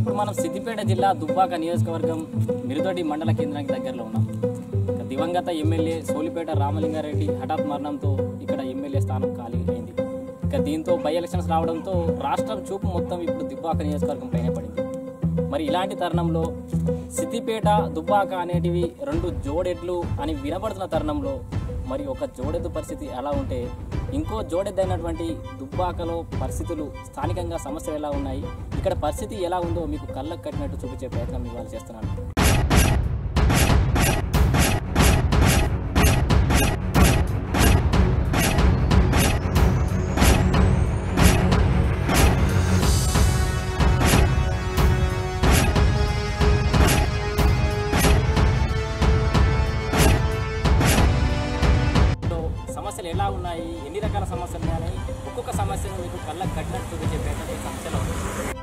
ఇప్పుడు మనం సిద్దిపేట జిల్లా దుబ్బాక నియోజకవర్గం మిరుదొడి మండల కేంద్రానికి దగ్గరలో ఉన్నాం ఇక దివంగత ఎమ్మెల్యే సోలిపేట రామలింగారెడ్డి హఠాత్ మరణంతో ఇక్కడ ఎమ్మెల్యే స్థానం ఖాళీ అయింది ఇక దీంతో బై ఎలక్షన్స్ రావడంతో రాష్ట్రం చూపు మొత్తం ఇప్పుడు దుబ్బాక నియోజకవర్గం పైన పడింది మరి ఇలాంటి తరుణంలో సిద్దిపేట దుబ్బాక అనేటివి రెండు జోడెడ్లు అని వినబడుతున్న తరుణంలో మరి ఒక జోడెద్దు పరిస్థితి ఎలా ఉంటే ఇంకో జోడెద్దు అయినటువంటి దుబ్బాకలో పరిస్థితులు స్థానికంగా సమస్యలు ఎలా ఉన్నాయి ఇక్కడ పరిస్థితి ఎలా ఉందో మీకు కళ్ళకు కట్టినట్టు చూపించే ప్రయత్నం ఇవాళ చేస్తున్నాను లో సమస్యలు ఎలా ఉన్నాయి ఎన్ని రకాల సమస్యలు ఉన్నాయి ఒక్కొక్క సమస్యను మీకు కళ్ళకు కట్టినట్టు చూపించే ప్రయత్నం ఈ సమస్యలో ఉంది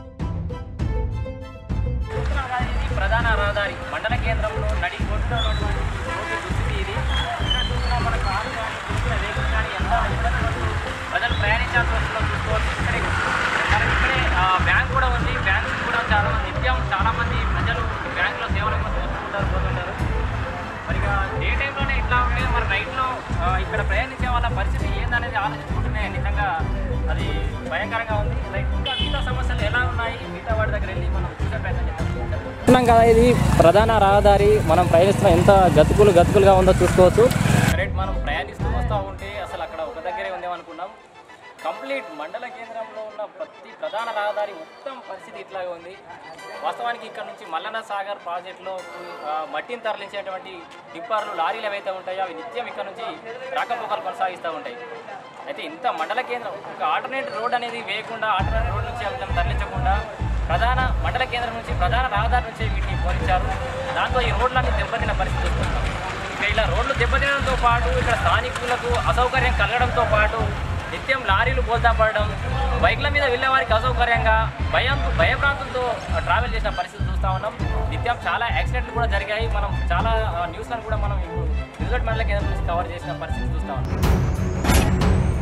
చూస్తున్నాం కదా, ఇది ప్రధాన రహదారి మండల కేంద్రంలో నడి కొట్టులో ఉన్నటువంటి రోడ్డు దుస్థితి ఇది ఇక్కడ చూస్తున్నాం మన కారు కానీ చూస్తున్న వెహికల్ కానీ ఎంత ఇబ్బంది పడుతూ ప్రజలు ప్రయాణించాల్సి వస్తుందో చూసుకోవచ్చు ఇక్కడే మనకి ఇక్కడే ఆ, బ్యాంక్ కూడా ఉంది బ్యాంక్ కూడా చాలా నిత్యం చాలా మంది ప్రజలు బ్యాంకులో సేవల కోసం వస్తుంటారు పోతుంటారు మరి ఇక డే టైంలోనే ఇట్లా ఉంటే మరి నైట్లో ఆ, ఇక్కడ ప్రయాణించే వాళ్ళ పరిస్థితి ఏందనేది ఆలోచించుకుంటూనే నిజంగా అది భయంకరంగా ఉంది లైక్ ఇంకా మిగతా సమస్యలు ఎలా ఉన్నాయి మిగతా వాటి దగ్గర వెళ్ళి మనం చూసే ప్రయత్నం చేద్దాం చూస్తున్నాం కదా ఇది ప్రధాన రహదారి మనం ప్రయాణిస్తున్న ఎంత గతుకులు గతుకులుగా ఉందో చూసుకోవచ్చు కరెక్ట్ మనం ప్రయాణిస్తూ వస్తూ ఉంటే అసలు అక్కడ ఒక దగ్గరే ఉందేమనుకున్నాం కంప్లీట్ మండల కేంద్రంలో ఉన్న ప్రతి ప్రధాన రహదారి మొత్తం పరిస్థితి ఇట్లాగే ఉంది వాస్తవానికి ఇక్కడ నుంచి మల్లన్న సాగర్ ప్రాజెక్టులో ఆ, మట్టిని తరలించేటువంటి టిప్పర్లు లారీలు ఏవైతే ఉంటాయో అవి నిత్యం ఇక్కడ నుంచి రాకపోకలు కొనసాగిస్తూ ఉంటాయి అయితే ఇంత మండల కేంద్రం ఒక ఆల్టర్నేట్ రోడ్ అనేది వేయకుండా ఆల్టర్నేట్ రోడ్ నుంచి వీళ్ళని తరలించకుండా ప్రధాన మండల కేంద్రం నుంచి ప్రధాన రహదారి నుంచి వీటిని పోలించారు దాంతో ఈ రోడ్లన్నీ దెబ్బతిన్న పరిస్థితి వస్తున్నాం ఇక ఇలా రోడ్లు దెబ్బతినడంతో పాటు ఇక్కడ స్థానికులకు అసౌకర్యం కలగడంతో పాటు నిత్యం లారీలు బోల్తా పడడం బైక్ల మీద వెళ్ళే వారికి అసౌకర్యంగా భయం భయభ్రాంతులతో ట్రావెల్ చేసిన పరిస్థితి చూస్తూ ఉన్నాం నిత్యం చాలా యాక్సిడెంట్లు కూడా జరిగాయి మనం చాలా న్యూస్లను కూడా మనం ఇప్పుడు రిజల్ట్ మండల కేంద్రం నుంచి కవర్ చేసిన పరిస్థితి చూస్తూ ఉన్నాం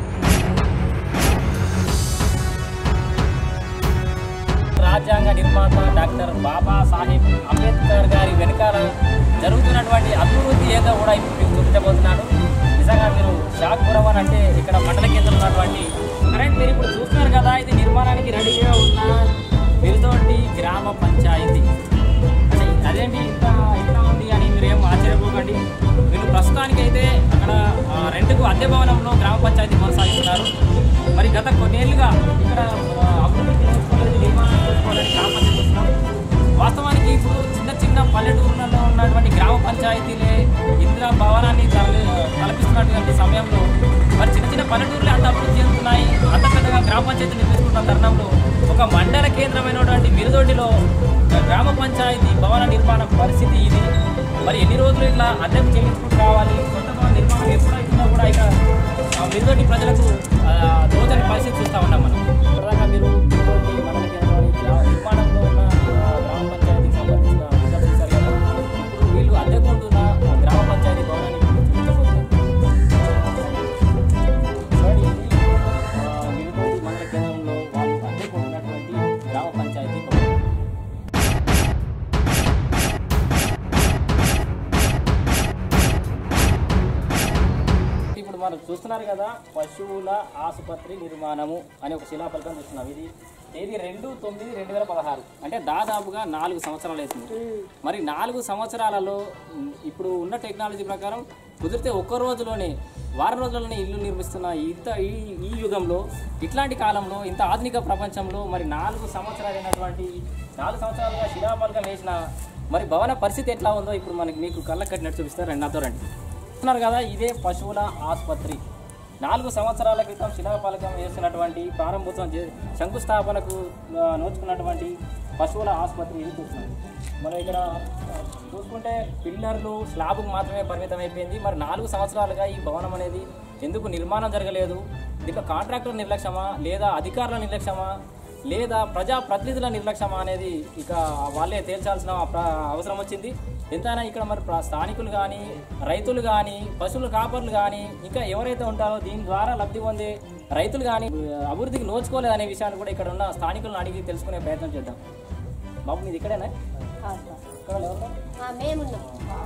రాజ్యాంగ నిర్మాత డాక్టర్ బాబా సాహెబ్ అంబేద్కర్ గారి వెనకాల జరుగుతున్నటువంటి అభివృద్ధి ఏదో కూడా ఇప్పుడు మీకు చూపించబోతున్నాను నిజంగా మీరు షాక్ గురవని అంటే ఇక్కడ మండల కేంద్రం ఉన్నటువంటి కరెంట్ మీరు ఇప్పుడు చూస్తున్నారు కదా ఇది నిర్మాణానికి రెడీగా ఉన్న మిరుదోటి గ్రామ పంచాయతీ అంటే అదేంటి ఇంత ఇట్లా ఉంది అని మీరు ఏం ఆశ్చర్యపోకండి వీళ్ళు ప్రస్తుతానికైతే అక్కడ ఆ, రెంట్కు అద్దె భవనంలో గ్రామ పంచాయతీ కొనసాగిస్తున్నారు మరి గత కొన్నేళ్లుగా ఇక్కడ ఆ, అభివృద్ధి చేసుకోలేదు నిర్మాణం చేసుకోవాలని గ్రామ పంచాయతీ వస్తున్నాం వాస్తవానికి ఇప్పుడు చిన్న చిన్న పల్లెటూరులలో ఉన్నటువంటి గ్రామ పంచాయతీలే ఇందిరా భవనాన్ని తల- కల్పిస్తున్నటువంటి సమయంలో మరి చిన్న చిన్న పల్లెటూరులే అంత అభివృద్ధి చెందుతున్నాయి అంత పెద్దగా గ్రామ పంచాయతీ నిర్మిస్తున్న తరుణంలో ఒక మండల కేంద్రమైనటువంటి మిరుదొడ్డిలో గ్రామ పంచాయతీ భవన నిర్మాణ పరిస్థితి ఇది మరి ఎన్ని రోజులు ఇట్లా అద్దెకు చెల్లించుకుంటూ రావాలి కొత్త భవన నిర్మాణం ఎప్పుడు అవుతుందో కూడా ఇక ఆ మిరుదొడ్డి ప్రజలకు ఆ, తోచని పరిస్థితి చూస్తూ ఉన్నాం మనం ప్రధానంగా మీరు మిరుదొడ్డి మండల కేంద్రంలోని గ్రా- నిర్మాణంలో ఉన్న ఆ, గ్రామ పంచాయతీకి సంబంధించిన విషయాలు చూశారు కదా ఇప్పుడు వీళ్ళు అద్దెకుంటున్న ఆ గ్రామ పంచాయతీ భవనాన్ని ఇప్పుడు చూపించబోతున్నారు చూడండి, ఇది ఆ, మిరుదొడ్డి మండల కేంద్రంలో వాళ్ళు అద్దెకుంటున్నటువంటి గ్రామ పంచాయతీ భవనం ఇప్పుడు మనం చూస్తున్నారు కదా పశువుల ఆసుపత్రి నిర్మాణము అనే ఒక శిలాఫలకం చూస్తున్నాం ఇది తేదీ రెండు తొమ్మిది రెండు వేల పదహారు అంటే దాదాపుగా నాలుగు సంవత్సరాలు అవుతుంది మరి నాలుగు సంవత్సరాలలో ఉమ్, ఇప్పుడు ఉన్న టెక్నాలజీ ప్రకారం కుదిరితే ఒక్క రోజులోనే వారం రోజుల్లోనే ఇల్లు నిర్మిస్తున్న ఇంత ఈ ఈ యుగంలో ఇట్లాంటి కాలంలో ఇంత ఆధునిక ప్రపంచంలో మరి నాలుగు సంవత్సరాలైనటువంటి నాలుగు సంవత్సరాలుగా శిలాఫలకం వేసిన మరి భవన పరిస్థితి ఎట్లా ఉందో ఇప్పుడు మనకి మీకు కళ్ళకు కట్టినట్టు చూపిస్తారు రండి నాతో రండి చూస్తున్నారు కదా ఇదే పశువుల ఆసుపత్రి నాలుగు సంవత్సరాల క్రితం శిలాఫలకం వేస్తున్నటువంటి ప్రారంభోత్సవం చే- శంకుస్థాపనకు ఆ, నోచుకున్నటువంటి పశువుల ఆసుపత్రి ఇది చూస్తున్నాం మనం ఇక్కడ ఆ, చూసుకుంటే పిల్లర్లు స్లాబ్కు మాత్రమే పరిమితం అయిపోయింది మరి నాలుగు సంవత్సరాలుగా ఈ భవనం అనేది ఎందుకు నిర్మాణం జరగలేదు దీంట్లో కాంట్రాక్టర్ నిర్లక్ష్యమా లేదా అధికారుల నిర్లక్ష్యమా లేదా ప్రజా ప్రతినిధుల నిర్లక్ష్యమా అనేది ఇక వాళ్ళే తేల్చాల్సిన ప్ర- అవసరం వచ్చింది ఎంతైనా ఇక్కడ మరి ప్ర- స్థానికులు కానీ రైతులు కానీ పశువుల కాపర్లు కానీ ఇంకా ఎవరైతే ఉంటారో దీని ద్వారా లబ్ధి పొందే రైతులు కానీ అభివృద్ధికి నోచుకోలేదు అనే విషయాన్ని కూడా ఇక్కడ ఉన్న స్థానికులను అడిగి తెలుసుకునే ప్రయత్నం చేద్దాం బాబు మీది ఇక్కడేనా కాదు సార్. ఇక్కడ లేవు ఆ, మేమున్నాం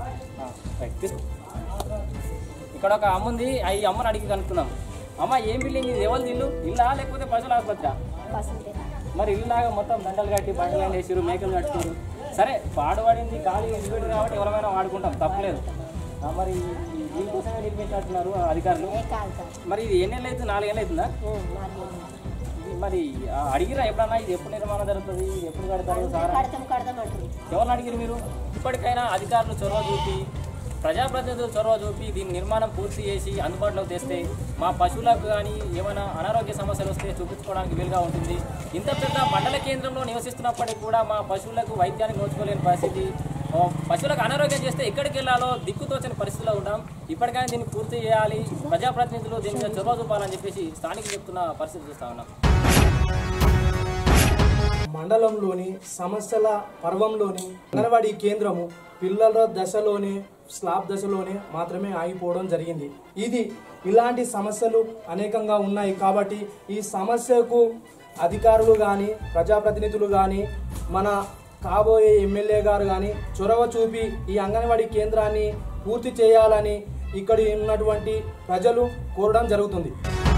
ఇక్కడ ఒక అమ్మ ఉంది ఆ ఈ అమ్మని అడిగి కనుక్కున్నాం అమ్మ ఏం బిల్డింగ్ ఇది ఎవరు ఇల్లు ఇల్లా లేకపోతే పశువుల ఆసుపత్రి బస్సుంటే మరి ఇల్లు లాగా మొత్తం దండలు కట్టి బండలు వేసారు మేకలు కట్టుకోరు సరే పాడుపడింది ఖాళీ ఇల్లు కాబట్టి ఎవరైనా వాడుకుంటాం తప్పలేదు ఆ, మరి ఈ- దీనికోసమే నిర్మించాల్సినారు ఆ అధికారులు ఏ కాదు సార్ మరి ఇది ఎన్ని ఏళ్ళు అవుతుంది నాలుగేళ్ళు అవుతుందా ఉం, నాలుగు నెలలు. ఇది మరి ఆ, అడిగిరా ఎప్పుడన్నా ఇది ఎప్పుడు నిర్మాణం జరుగుతుంది ఇది ఎప్పుడు కడతారు సారా కడతాం కడతాం అంటుంది ఎవరిని అడిగారు మీరు ఇప్పటికైనా అధికారులు చొరవ చూపి ప్రజాప్రతినిధులు చొరవ చూపి దీని నిర్మాణం పూర్తి చేసి అందుబాటులోకి తెస్తే మా పశువులకు కానీ ఏమైనా అనారోగ్య సమస్యలు వస్తే చూపించుకోవడానికి వీలుగా ఉంటుంది ఇంత పెద్ద మండల కేంద్రంలో నివసిస్తున్నప్పటికీ కూడా మా పశువులకు వైద్యానికి నోచుకోలేని పరిస్థితి ఆ, పశువులకు అనారోగ్యం చేస్తే ఎక్కడికి వెళ్ళాలో దిక్కుతోచని పరిస్థితిలో ఉన్నాం ఇప్పటికైనా దీన్ని పూర్తి చేయాలి ప్రజాప్రతినిధులు దీని మీద చొరవ చూపాలని చెప్పేసి స్థానికులు చెప్తున్న పరిస్థితి చూస్తా ఉన్నాం మండలంలోని సమస్యల పర్వంలోని అంగన్వాడీ కేంద్రము పిల్లల దశలోనే స్లాబ్ దశలోనే మాత్రమే ఆగిపోవడం జరిగింది ఇది ఇలాంటి సమస్యలు అనేకంగా ఉన్నాయి కాబట్టి ఈ సమస్యకు అధికారులు కానీ ప్రజాప్రతినిధులు కానీ మన కాబోయే ఎమ్మెల్యే గారు కానీ చొరవ చూపి ఈ అంగన్వాడీ కేంద్రాన్ని పూర్తి చేయాలని ఇక్కడ ఉన్నటువంటి ప్రజలు కోరడం జరుగుతుంది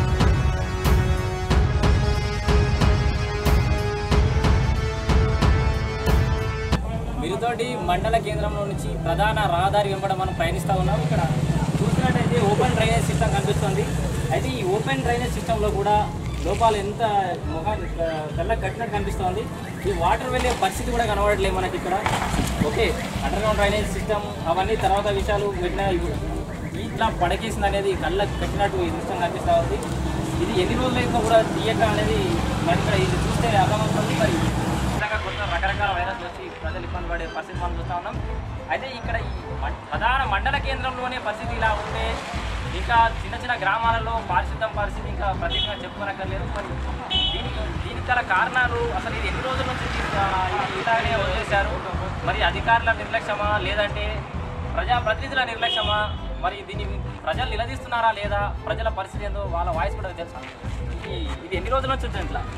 మిరుతోటి మండల కేంద్రంలో నుంచి ప్రధాన రహదారి వెంబడ మనం ప్రయాణిస్తూ ఉన్నాం ఇక్కడ చూసినట్టయితే ఓపెన్ డ్రైనేజ్ సిస్టమ్ కనిపిస్తుంది అయితే ఈ ఓపెన్ డ్రైనేజ్ సిస్టంలో కూడా లోపాలు ఎంత ముఖాన్ని తెల్ల కట్టినట్టు కనిపిస్తుంది ఈ వాటర్ వెళ్ళే పరిస్థితి కూడా కనబడట్లేదు మనకి ఇక్కడ okay underground drainage system అవన్నీ తర్వాత విషయాలు పెట్టిన ఇట్లా పడకేసింది అనేది కళ్ళ కట్టినట్టు ఈ దృష్టం కనిపిస్తూ ఉంది ఇది ఎన్ని రోజులైనా కూడా తీయక అనేది మరి ఇక్కడ ఇది చూస్తే అర్థమవుతుంది మరి నిజంగా కొత్త రకరకాల వైరస్ వచ్చి ప్రజలు ఇబ్బంది పడే పరిస్థితి మనం చూస్తా ఉన్నాం అయితే ఇక్కడ ఈ మం- ప్రధాన మండల కేంద్రంలోనే పరిస్థితి ఇలా ఉంటే ఇంకా చిన్న చిన్న గ్రామాలలో పారిశుద్ధం పరిస్థితి ఇంకా ప్రత్యేకంగా చెప్పుకోనక్కర్లేదు మరి దీనికి దీనికి గల కారణాలు అసలు ఇది ఎన్ని రోజుల నుంచి ఇది, ఆ, ఇది ఇలాగే వదిలేశారు మరి అధికారుల నిర్లక్ష్యమా లేదంటే ప్రజాప్రతినిధుల నిర్లక్ష్యమా మరి దీన్ని ప్రజలు నిలదీస్తున్నారా లేదా ప్రజల పరిస్థితి ఏందో వాళ్ళ వాయిస్ కూడా తెలుసా ఈ ఇది ఎన్ని రోజుల నుంచి వచ్చింది ఇట్లా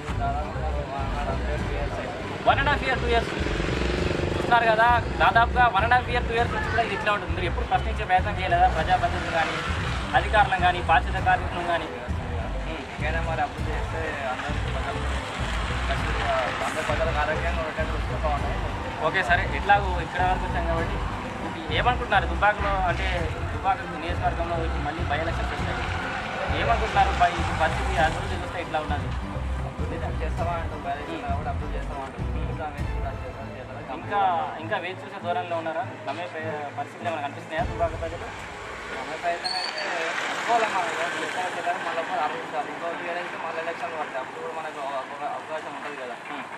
one and half year two years చూస్తున్నారు కదా దాదాపుగా one and half year two years నుంచి కూడా ఇది ఇట్లా ఉంటుంది మీరు ఎప్పుడు ప్రశ్నించే ప్రయత్నం చేయలేదా ప్రజాప్రతినిధులు కానీ అధికారులను కానీ పారిశుద్ధ కార్మికులను కానీ ఇంకైనా మరి అప్పుడు చేస్తే అందరూ ప్రజలు ఖచ్చితంగా అందరు ప్రజలకు ఆరోగ్యంగా ఉండేటట్టు చూస్తూ ఉన్నాయి ఓకే సరే ఎట్లాగో ఇక్కడ వరకు వచ్చాం కాబట్టి ఇప్పుడు ఏమనుకుంటున్నారు దుబ్బాకలో అంటే దుబ్బాక నియోజకవర్గంలో ఇప్పుడు మళ్ళీ బై ఎలక్షన్స్ వస్తాయి ఏమనుకుంటున్నారు పై ఈ పరిస్థితి అభివృద్ధి చూస్తే ఇట్లా ఉన్నది అభివృద్ధి దాన్ని చేస్తామా అంటారు బయట కూడా అభివృద్ధి చేస్తామా అంటారు చూద్దాం ఏంటి చూద్దాం, చేద్దాం, చేద్దాం. ఇంకా ఇంకా వేచి చూసే దూరంలో ఉన్నారా నమ్మే ప్ర- పరిస్థితులు ఏమైనా కనిపిస్తున్నాయా దుబ్బాక ప్రజలు మన ప్రయత్నం అయితే అనుకోవాలమ్మా ఎక్కడ చేద్దాం మళ్ళీ ఒకసారి ఆలోచించాలి ఇంకో ఇయర్ అయితే మళ్ళీ ఎలక్షన్ పడతాయి అప్పుడు కూడా మనకు ఒక అవకాశం ఉంటుంది కదా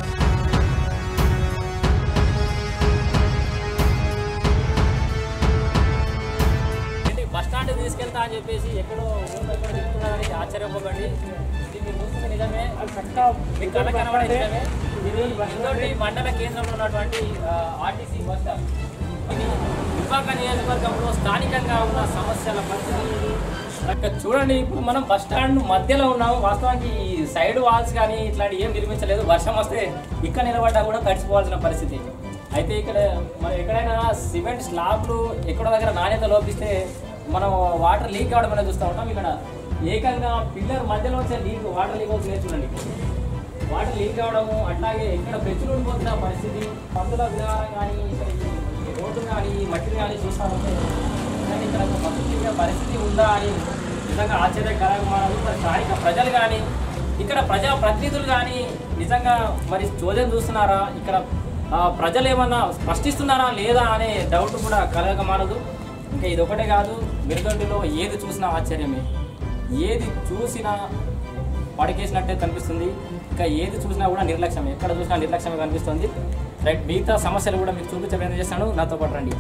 ఏంటి బస్ స్టాండ్ తీసుకెళ్తా అని చెప్పేసి ఎక్కడో ఊళ్ళో ఎక్కడో చెప్తున్నారని ఆశ్చర్యపోకండి ఇది మీరు చూస్తుంది నిజమే మీ కళ్ళ కనబడే నిజమే ఇది ఇంకోటి మండల కేంద్రంలో ఉన్నటువంటి ఆర్టీసీ బస్ స్టాప్ ఇది విశాఖ నియోజకవర్గంలో స్థానికంగా ఉన్న సమస్యల పరిస్థితి ఇది. అక్కడ చూడండి ఇప్పుడు మనం బస్ స్టాండ్ మధ్యలో ఉన్నాము వాస్తవానికి ఈ సైడ్ వాల్స్ కానీ ఇట్లాంటి ఏం నిర్మించలేదు వర్షం వస్తే ఇక్కడ నిలబడ్డా కూడా తడిసిపోవాల్సిన పరిస్థితి అయితే ఇక్కడ మనం ఎక్కడైనా సిమెంట్ స్లాబ్లు ఎక్కడో దగ్గర నాణ్యత లోపిస్తే మనం వాటర్ లీక్ కావడం అనేది చూస్తూ ఉంటాం ఇక్కడ ఏకంగా పిల్లర్ మధ్యలో వచ్చే లీక్ వాటర్ లీక్ అవుతుంది చూడండి వాటర్ లీక్ అవడము అట్లాగే ఎక్కడ పెచ్చులు ఉండిపోతున్న పరిస్థితి పందుల విధానం కానీ ఇక్కడ ఈ రోడ్డు కానీ ఈ మట్టిని కానీ చూస్తూ ఉంటే నిజంగా ఇక్కడ ఒక మనుషుల పరిస్థితి ఉందా అని నిజంగా ఆశ్చర్యకరంగా మారాలి మరి స్థానిక ప్రజలు కానీ ఇక్కడ ప్రజా ప్రతినిధులు కానీ నిజంగా మరి చోద్యం చూస్తున్నారా ఇక్కడ ఆ, ప్రజలు ఏమన్నా స్పష్టిస్తున్నారా లేదా అనే డౌట్ కూడా కలగక మానదు ఇంకా ఇది ఒకటే కాదు మిరుగడ్డిలో ఏది చూసినా ఆశ్చర్యమే ఏది చూసినా పడకేసినట్టే కనిపిస్తుంది ఇంకా ఏది చూసినా కూడా నిర్లక్ష్యం ఎక్కడ చూసినా నిర్లక్ష్యమే కనిపిస్తుంది రైట్ మిగతా సమస్యలు కూడా మీకు చూపించే ప్రయత్నం చేస్తాను నాతో పాటు రండి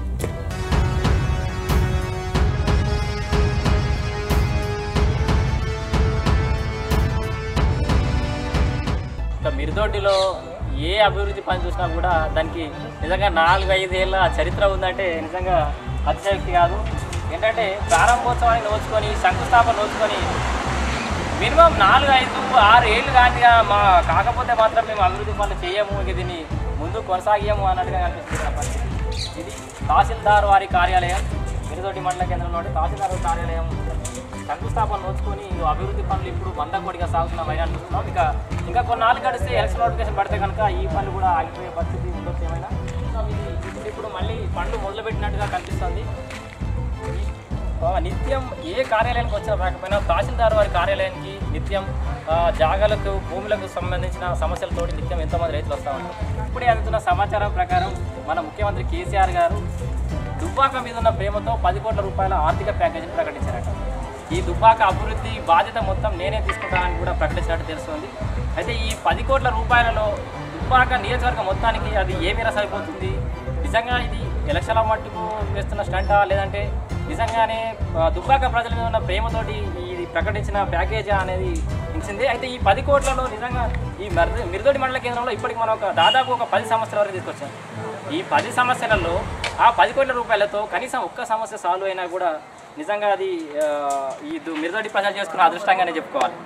ఇంకా మిరుదొడ్డిలో ఏ అభివృద్ధి పని చూసినా కూడా దానికి నిజంగా నాలుగు ఐదేళ్ళ చరిత్ర ఉందంటే నిజంగా అతిశక్తి కాదు ఏంటంటే ప్రారంభోత్సవాన్ని నోచుకొని శంకుస్థాపన నోచుకొని మినిమం నాలుగు ఐదు ఆరు ఏళ్ళు కానీ మా కాకపోతే మాత్రం మేము అభివృద్ధి పనులు చేయము ఇక దీన్ని ముందు కొనసాగియము అన్నట్టుగా కనిపిస్తుంది ఇక్కడ పరిస్థితి ఇది తహసీల్దార్ వారి కార్యాలయం మిరుదొడ్డి మండల కేంద్రంలో తహసీల్దార్ వారి కార్యాలయం శంకుస్థాపన నోచుకొని ఇదో అభివృద్ధి పనులు ఇప్పుడు వంద కోటిగా సాగుతున్న వైనా చూస్తున్నాం ఇక ఇంకా కొన్నాళ్ళు గడిస్తే ఎలక్షన్ నోటిఫికేషన్ పడితే కనుక ఈ పనులు కూడా ఆగిపోయే పరిస్థితి ఉండొచ్చు ఏమైనా ఇది ఇప్పుడు ఇప్పుడు మళ్ళీ పనులు మొదలుపెట్టినట్టుగా కనిపిస్తుంది ఆ, నిత్యం ఏ కార్యాలయానికి వచ్చినా రాకపోయినా తహసీల్దార్ వారి కార్యాలయానికి నిత్యం ఆ, జాగాలకు భూములకు సంబంధించిన సమస్యలతోటి నిత్యం ఎంతోమంది రైతులు వస్తూ ఉంటారు ఇప్పుడే అందుతున్న సమాచారం ప్రకారం మన ముఖ్యమంత్రి కేసీఆర్ గారు దుబ్బాక మీద ఉన్న ప్రేమతో పది కోట్ల రూపాయల ఆర్థిక ప్యాకేజీని ప్రకటించారట ఈ దుబ్బాక అభివృద్ధి బాధ్యత మొత్తం నేనే తీసుకుంటానని కూడా ప్రకటించినట్టు తెలుస్తుంది అయితే ఈ పది కోట్ల రూపాయలలో దుబ్బాక నియోజకవర్గం మొత్తానికి అది ఏ మేర సరిపోతుంది నిజంగా ఇది ఎలక్షన్ల మట్టుకు వేస్తున్న స్టంటా లేదంటే నిజంగానే ఆ, దుబ్బాక ప్రజల మీద ఉన్న ప్రేమతోటి ఇది ప్రకటించిన ప్యాకేజ్ అనేది ఇచ్చింది అయితే ఈ పది కోట్లలో నిజంగా ఈ మిర్ద- మిర్దోడి మండల కేంద్రంలో ఇప్పటికి మనం ఒక దాదాపు ఒక పది సమస్యల వరకు తీసుకొచ్చాం ఈ పది సమస్యలలో ఆ పది కోట్ల రూపాయలతో కనీసం ఒక్క సమస్య సాల్వ్ అయినా కూడా నిజంగా అది ఆ, ఈ దు- మిర్దోడి ప్రజలు చేసుకున్న అదృష్టంగానే చెప్పుకోవాలి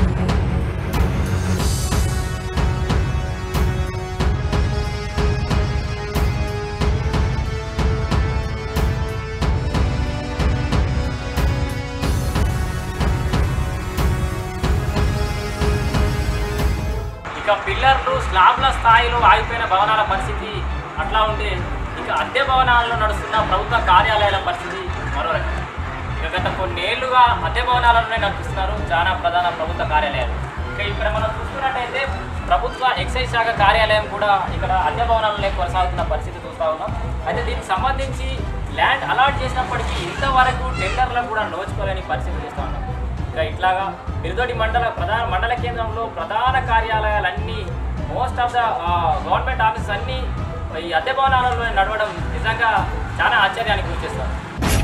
ఇక పిల్లర్లు స్లాబ్ల స్థాయిలో ఆగిపోయిన భవనాల పరిస్థితి అట్లా ఉంటే ఇక అద్దె భవనాల్లో నడుస్తున్న ప్రభుత్వ కార్యాలయాల పరిస్థితి మరో రకం ఇక గత కొన్నేళ్లుగా అద్దె భవనాలలోనే నడిపిస్తున్నారు చాలా ప్రధాన ప్రభుత్వ కార్యాలయాలు ఇక ఇక్కడ మనం చూసుకున్నట్టయితే ప్రభుత్వ ఎక్సైజ్ శాఖ కార్యాలయం కూడా ఇక్కడ అద్దె భవనాలనే కొనసాగుతున్న పరిస్థితి చూస్తూ ఉన్నాం అయితే దీనికి సంబంధించి ల్యాండ్ అలాట్ చేసినప్పటికీ ఇంతవరకు టెండర్లకు కూడా నోచుకోలేని పరిస్థితి చూస్తూ ఉన్నాం ఇంకా ఇట్లాగా మిరుదొడి మండల ప్రధాన మండల కేంద్రంలో ప్రధాన కార్యాలయాలన్నీ most of the government offices అన్నీ ఈ అద్దె భవనాలలో నడవడం నిజంగా చాలా ఆశ్చర్యానికి గురిచేస్తారు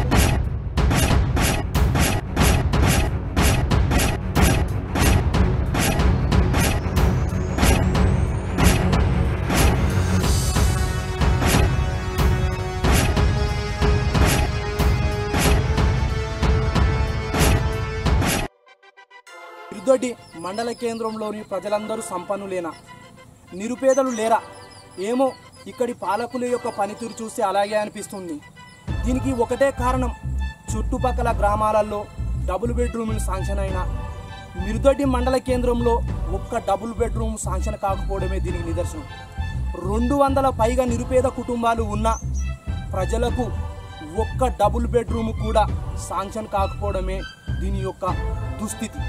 ఇరుదొడ్డి మండల కేంద్రంలోని ప్రజలందరూ సంపన్నులేనా నిరుపేదలు లేరా ఏమో ఇక్కడి పాలకుల యొక్క పనితీరు చూస్తే అలాగే అనిపిస్తుంది దీనికి ఒకటే కారణం చుట్టుపక్కల గ్రామాలలో డబుల్ బెడ్రూములు శాంక్షన్ అయినా మిరుదొడ్డి మండల కేంద్రంలో ఒక్క డబుల్ బెడ్రూమ్ శాంక్షన్ కాకపోవడమే దీనికి నిదర్శనం రెండు వందల పైగా నిరుపేద కుటుంబాలు ఉన్న ప్రజలకు ఒక్క డబుల్ బెడ్రూమ్ కూడా శాంక్షన్ కాకపోవడమే దీని యొక్క దుస్థితి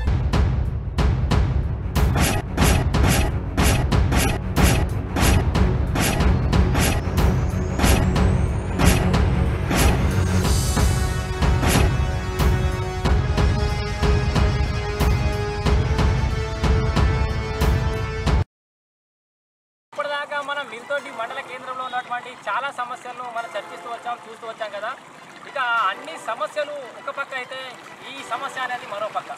ఇప్పటిదాకా మనం మీతోటి మండల కేంద్రంలో ఉన్నటువంటి చాలా సమస్యలను మనం చర్చిస్తూ వచ్చాం చూస్తూ వచ్చాం కదా ఇక అన్ని సమస్యలు ఒక పక్క అయితే ఈ సమస్య అనేది మరో పక్క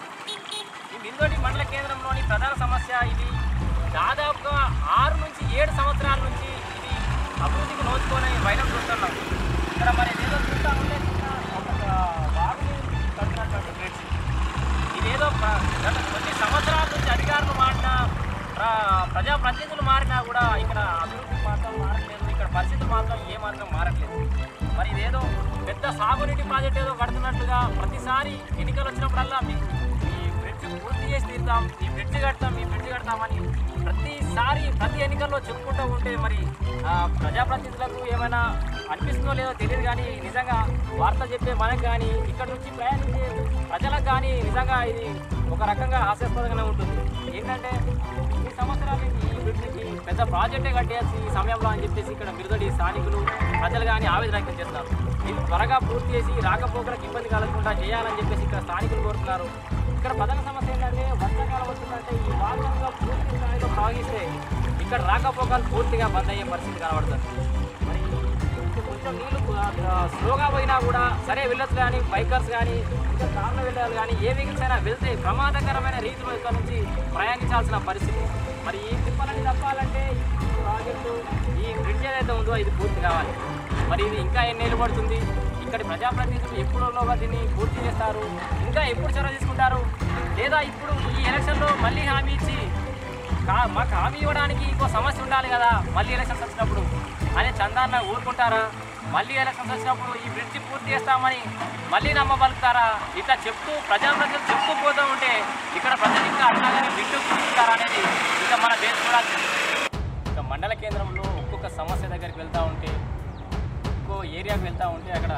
ఈ మిందోటి మండల కేంద్రంలోని ప్రధాన సమస్య ఇది దాదాపుగా ఆరు నుంచి ఏడు సంవత్సరాల నుంచి ఇది అభివృద్ధికి నోచుకొని బయట చూస్తున్నాం ఇక్కడ మరి ఏదో చూస్తూ ఉంటే చిన్న ఒక వాగుని కట్టినటువంటి బ్రిడ్జ్ ఇదేదో ప్ర- గత కొన్ని సంవత్సరాల నుంచి అధికారులు మారినా ప్ర- ప్రజాప్రతినిధులు మారినా కూడా ఇక్కడ అభివృద్ధి మాత్రం మారట్లేదు ఇక్కడ పరిస్థితులు మాత్రం ఏ మాత్రం మారట్లేదు మరి ఇదేదో పెద్ద సాగునీటి ప్రాజెక్ట్ ఏదో కడుతున్నట్లుగా ప్రతిసారి ఎన్నికలు వచ్చినప్పుడల్లా మీకు ఈ బ్రిడ్జ్ పూర్తి చేసి తీరుతాం ఈ బ్రిడ్జ్ కడతాం ఈ బ్రిడ్జ్ కడతామని ప్రతిసారి ప్రతి ఎన్నికల్లో చెప్పుకుంటూ ఉంటే మరి ఆ, ప్రజాప్రతినిధులకు ఏమైనా అనిపిస్తుందో లేదో తెలియదు కానీ నిజంగా వార్త చెప్పే మనకు కానీ ఇక్కడ నుంచి ప్రయాణించే ప్రజలకు కానీ నిజంగా ఇది ఒక రకంగా హాస్యాస్పదంగానే ఉంటుంది ఏంటంటే ఈ సంవత్సరాలు ఈ బ్రిడ్జికి పెద్ద ప్రాజెక్టే కట్టేయాల్సి ఈ సమయంలో అని చెప్పేసి ఇక్కడ మిరుదడి స్థానికులు ప్రజలు కానీ ఆవేదన వ్యక్తం చేస్తారు ఇది త్వరగా పూర్తి చేసి రాకపోకలకు ఇబ్బంది కలగకుండా చేయాలని చెప్పేసి ఇక్కడ స్థానికులు కోరుతున్నారు ఇక్కడ ప్రధాన సమస్య ఏంటంటే వర్షాకాలం వచ్చిందంటే ఈ వాహనంగా పూర్తి స్థాయిలో ప్రవహిస్తే ఇక్కడ రాకపోకలు పూర్తిగా బంద్ అయ్యే పరిస్థితి కనబడుతుంది మరి ఇప్పుడు కొంచెం నీళ్లు ఆ, స్లోగా పోయినా కూడా సరే వెళ్ళొచ్చు కానీ బైకర్స్ కానీ ఇంకా కార్లో వెళ్ళాలి కానీ ఏ వెహికల్స్ అయినా వెళ్తే ప్రమాదకరమైన రీతిలో ఇక్కడ నుంచి ప్రయాణించాల్సిన పరిస్థితి మరి ఈ తిప్పలని తప్పాలంటే ఈ ప్రాజెక్టు ఈ బ్రిడ్జ్ ఏదైతే ఉందో ఇది పూర్తి కావాలి మరి ఇది ఇంకా ఎన్నేళ్ళు పడుతుంది ఇక్కడి ప్రజాప్రతినిధులు ఎప్పుడులోగా దీన్ని పూర్తి చేస్తారు ఇంకా ఎప్పుడు చొరవ తీసుకుంటారు లేదా ఇప్పుడు ఈ ఎలక్షన్లో మళ్ళీ హామీ ఇచ్చి కా- మాకు హామీ ఇవ్వడానికి ఇంకో సమస్య ఉండాలి కదా మళ్ళీ ఎలక్షన్స్ వచ్చినప్పుడు అనే చందాన్న ఊరుకుంటారా మళ్ళీ ఎలక్షన్స్ వచ్చినప్పుడు ఈ బ్రిడ్జి పూర్తి చేస్తామని మళ్ళీ నమ్మబలుగుతారా ఇట్లా చెప్తూ ప్రజాప్రతినిధులు చెప్తూ పోతూ ఉంటే ఇక్కడ ప్రజలు ఇంకా అట్లాగనే వింటూ కూర్చుంటారా అనేది ఇంకా మన దేశ చూడాల్సింది ఇక మండల కేంద్రంలో ఒక్కొక్క సమస్య దగ్గరికి వెళ్తూ ఉంటే ఇంకో ఏరియాకి వెళ్తూ ఉంటే అక్కడ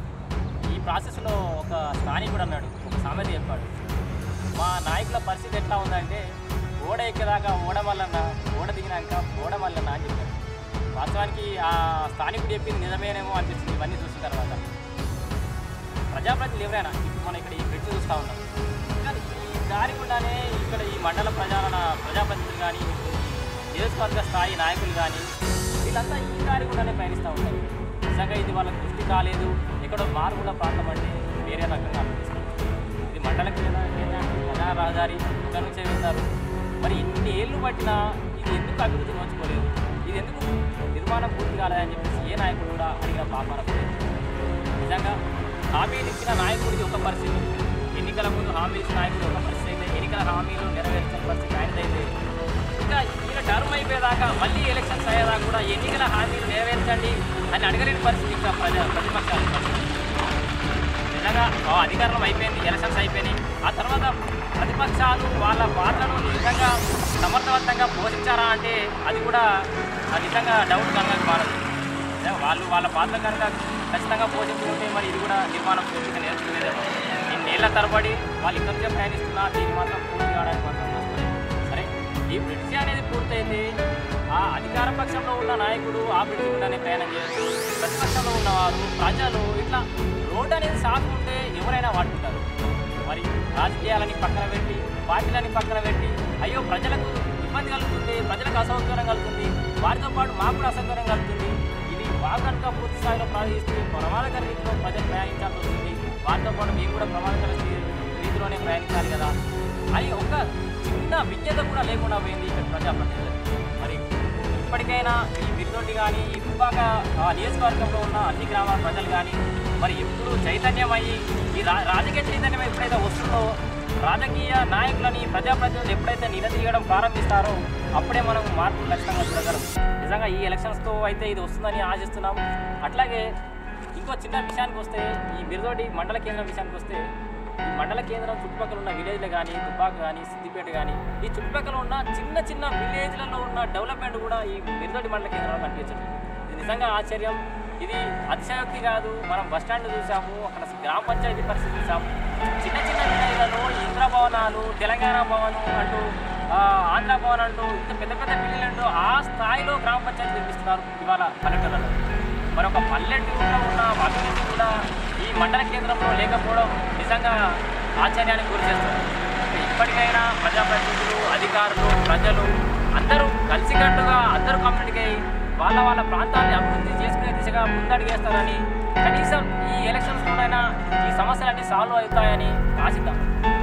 ఈ ప్రాసెస్లో ఒక స్థానికుడు అన్నాడు ఒక సామెత చెప్పాడు మా నాయకుల పరిస్థితి ఎట్లా ఉందంటే ఓడ ఎక్కేదాకా ఓడ మల్లన్న ఓడ దిగినాక ఓడ మల్లన్న అని చెప్పాడు వాస్తవానికి ఆ స్థానికుడు చెప్పింది నిజమేనేమో అనిపిస్తుంది ఇవన్నీ చూసిన తర్వాత ప్రజాప్రతినిధులు ఎవరైనా ఇప్పుడు మనం ఇక్కడ ఈ బ్రిడ్జ్ చూస్తూ ఉన్నాం కానీ ఈ దారి గుండానే ఇక్కడ ఈ మండల ప్రజాన ప్రజాప్రతినిధులు కానీ నియోజకవర్గ స్థాయి నాయకులు కానీ వీళ్ళంతా ఈ దారి గుండానే ప్రయాణిస్తూ ఉంటారు నిజంగా ఇది వాళ్ళకి దృష్టి కాలేదు ఎక్కడో మారుమూల ప్రాంతం అంటే వేరే రకంగా అనిపిస్తుంది ఇది మండల కేంద్ర కేంద్రానికి ప్రధాన రహదారి ఇక్కడ నుంచే వెళ్తారు మరి ఇన్ని ఏళ్ళు పట్టినా ఇది ఎందుకు అభివృద్ధి నోచుకోలేదు ఇది ఎందుకు నిర్మాణం పూర్తి కాలేదని చెప్పేసి ఏ నాయకుడు కూడా అడిగిన పాపాన పోలేదు. నిజంగా హామీలు ఇచ్చిన నాయకుడికి ఒక పరిస్థితి ఎన్నికల ముందు హామీలు ఇచ్చిన నాయకుడు ఒక పరిస్థితి అయితే ఎన్నికల హామీలు నెరవేర్చిన పరిస్థితి ఆయనదైతే ఇంకా ఈయన టర్మ్ అయిపోయేదాకా మళ్ళీ ఎలక్షన్స్ అయ్యేదాకా కూడా ఎన్నికల హామీలు నెరవేర్చండి అని అడగలేని పరిస్థితి ఇంకా ప్రజా ప్రతిపక్షాల పరిస్థితి నిజంగా ఆ అధికారం అయిపోయింది ఎలక్షన్స్ అయిపోయినాయి ఆ తర్వాత ప్రతిపక్షాలు వాళ్ళ పాత్రను నిజంగా సమర్థవంతంగా పోషించారా అంటే అది కూడా ఆ నిజంగా డౌట్ కనుక మారదు నిజంగా వాళ్ళు వాళ్ళ పాత్ర కనుక ఖచ్చితంగా పోషించుకుంటే మరి ఇది కూడా నిర్మాణం పూర్తిగా నేర్చుకునేదేమో ఇన్నేళ్ల తరబడి వాళ్ళు ఇక్కడ ప్రయాణిస్తున్నా దీన్ని మాత్రం పూర్తి కావడానికి మాత్రం వస్తలేదు. సరే ఈ బ్రిడ్జి అనేది పూర్తయితే ఆ అధికార పక్షంలో ఉన్న నాయకుడు ఆ బ్రిడ్జి గుండానే ప్రయాణం చేయొచ్చు ప్రతిపక్షంలో ఉన్నవారు ప్రజలు ఇట్లా రోడ్డు అనేది సాగు ఉంటే ఎవరైనా వాడుకుంటారు మరి రాజకీయాలని పక్కన పెట్టి పార్టీలని పక్కన పెట్టి అయ్యో ప్రజలకు ఇబ్బంది కలుగుతుంది ప్రజలకు అసౌకర్యం కలుగుతుంది వారితో పాటు మాకు కూడా అసౌకర్యం కలుగుతుంది ఇది బాగా కనుక పూర్తి స్థాయిలో ప్రవహిస్తే ప్రమాదకర రీతిలో ప్రజలు ప్రయాణించాల్సి వస్తుంది వారితో పాటు మేము కూడా ప్రమాదకర స్థితి- రీతిలోనే ప్రయాణించాలి కదా అని ఒక చిన్న విజ్ఞత కూడా లేకుండా పోయింది ఇక్కడ ప్రజాప్రతినిధులు మరి ఇప్పటికైనా ఈ బిర్దొడ్డి కానీ ఈ దుబ్బాక ఆ నియోజకవర్గంలో ఉన్న అన్ని గ్రామాల ప్రజలు కానీ మరి ఎప్పుడు చైతన్యం అయ్యి ఈ రా రాజకీయ చైతన్యం ఎప్పుడైతే వస్తుందో రాజకీయ నాయకులని ప్రజాప్రతినిధులు ఎప్పుడైతే నిలదీయడం ప్రారంభిస్తారో అప్పుడే మనం మార్పులు ఖచ్చితంగా చూడగలం నిజంగా ఈ ఎలక్షన్స్తో అయితే ఇది వస్తుందని ఆశిస్తున్నాం అట్లాగే ఇంకో చిన్న విషయానికి వస్తే ఈ బిర్దోడి మండల కేంద్రం విషయానికి వస్తే ఈ మండల కేంద్రం చుట్టుపక్కల ఉన్న విలేజ్లు కానీ దుబ్బాక కానీ సిద్దిపేట కానీ ఈ చుట్టుపక్కల ఉన్న చిన్న చిన్న విలేజ్లలో ఉన్న డెవలప్మెంట్ కూడా ఈ మిర్దొడ్డి మండల కేంద్రంలో కనిపించట్లేదు ఇది నిజంగా ఆశ్చర్యం ఇది అతిశయోక్తి కాదు మనం బస్ స్టాండ్ చూసాము అక్కడ గ్రామ పంచాయతీ పరిస్థితి చూసాము చిన్న చిన్న విలేజ్లలో ఇంద్ర భవనాలు తెలంగాణ భవనం అంటూ ఆ, ఆంధ్ర భవన్ అంటూ ఇంత పెద్ద పెద్ద బిల్లులు అంటూ ఆ స్థాయిలో గ్రామ పంచాయతీ నిర్మిస్తున్నారు ఇవాళ పల్లెటూళ్ళలో మరి ఒక పల్లెటూరులో ఉన్న అభివృద్ధి కూడా ఈ మండల కేంద్రంలో లేకపోవడం నిజంగా ఆశ్చర్యానికి గురి చేస్తుంది ఇప్పటికైనా ప్రజాప్రతినిధులు అధికారులు ప్రజలు అందరూ కలిసికట్టుగా అందరూ కమ్యూనిటీ అయ్యి వాళ్ళ వాళ్ళ ప్రాంతాన్ని అభివృద్ధి చేసుకునే దిశగా ముందడుగేస్తారని కనీసం ఈ ఎలక్షన్స్లోనైనా ఈ సమస్యలన్నీ సాల్వ్ అవుతాయని ఆశిద్దాం